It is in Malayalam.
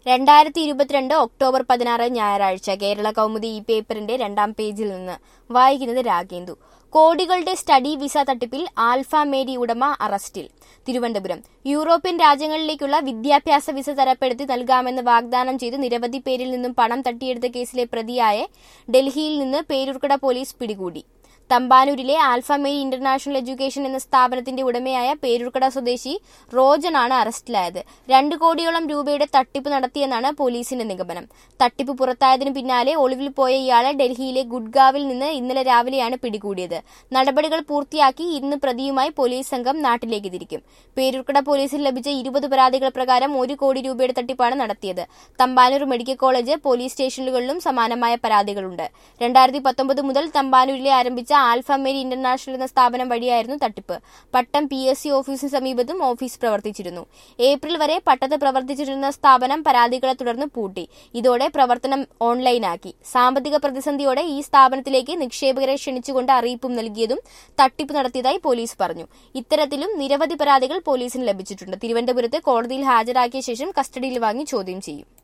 രണ്ടായിരത്തി ഇരുപത്തിരണ്ട് ഒക്ടോബർ പതിനാറ് ഞായറാഴ്ച കേരള കൗമുദി ഈ പേപ്പറിന്റെ രണ്ടാം പേജിൽ നിന്ന് വായിക്കുന്നത് രാഗേന്ദു കോടികളുടെ സ്റ്റഡി വിസ തട്ടിപ്പിൽ ആൽഫ മേരി ഉടമ അറസ്റ്റിൽ തിരുവനന്തപുരം യൂറോപ്യൻ രാജ്യങ്ങളിലേക്കുള്ള വിദ്യാഭ്യാസ വിസ തരപ്പെടുത്തി നൽകാമെന്ന് വാഗ്ദാനം ചെയ്ത് നിരവധി പേരിൽ നിന്നും പണം തട്ടിയെടുത്ത കേസിലെ പ്രതിയായ ഡൽഹിയിൽ നിന്ന് പേരൂർക്കട പോലീസ് പിടികൂടി തമ്പാനൂരിലെ ആൽഫ മേരി ഇന്റർനാഷണൽ എഡ്യൂക്കേഷൻ എന്ന സ്ഥാപനത്തിന്റെ ഉടമയായ പേരൂർക്കട സ്വദേശി റോജനാണ് അറസ്റ്റിലായത് രണ്ട് കോടിയോളം രൂപയുടെ തട്ടിപ്പ് നടത്തിയെന്നാണ് പോലീസിന്റെ നിഗമനം തട്ടിപ്പ് പുറത്തായതിനു പിന്നാലെ ഒളിവിൽ പോയ ഇയാളെ ഡൽഹിയിലെ ഗുഡ്ഗാവിൽ നിന്ന് ഇന്നലെ രാവിലെയാണ് പിടികൂടിയത് നടപടികൾ പൂർത്തിയാക്കി ഇന്ന് പ്രതിയുമായി പോലീസ് സംഘം നാട്ടിലേക്ക് തിരിക്കും പേരൂർക്കട പോലീസിൽ ലഭിച്ച ഇരുപത് പരാതികൾ പ്രകാരം ഒരു കോടി രൂപയുടെ തട്ടിപ്പാണ് നടത്തിയത് തമ്പാനൂർ മെഡിക്കൽ കോളേജ് പോലീസ് സ്റ്റേഷനുകളിലും സമാനമായ പരാതികളുണ്ട് രണ്ടായിരത്തി പത്തൊമ്പത് മുതൽ തമ്പാനൂരിലെ ആരംഭിച്ച ആൽഫ മേരി ഇന്റർനാഷണൽ എന്ന സ്ഥാപനം വഴിയായിരുന്നു തട്ടിപ്പ് പട്ടം പി എസ് സി ഓഫീസിന് സമീപത്തും ഓഫീസ് പ്രവർത്തിച്ചിരുന്നു ഏപ്രിൽ വരെ പട്ടത്ത് പ്രവർത്തിച്ചിരുന്ന സ്ഥാപനം പരാതികളെ തുടർന്ന് പൂട്ടി ഇതോടെ പ്രവർത്തനം ഓൺലൈനാക്കി സാമ്പത്തിക പ്രതിസന്ധിയോടെ ഈ സ്ഥാപനത്തിലേക്ക് നിക്ഷേപകരെ ക്ഷണിച്ചുകൊണ്ട് അറിയിപ്പും നൽകിയതും തട്ടിപ്പ് നടത്തിയതായി പോലീസ് പറഞ്ഞു ഇത്തരത്തിലും നിരവധി പരാതികൾ പോലീസിന് ലഭിച്ചിട്ടുണ്ട് തിരുവനന്തപുരത്ത് കോടതിയിൽ ഹാജരാക്കിയ ശേഷം കസ്റ്റഡിയിൽ വാങ്ങി ചോദ്യം ചെയ്യും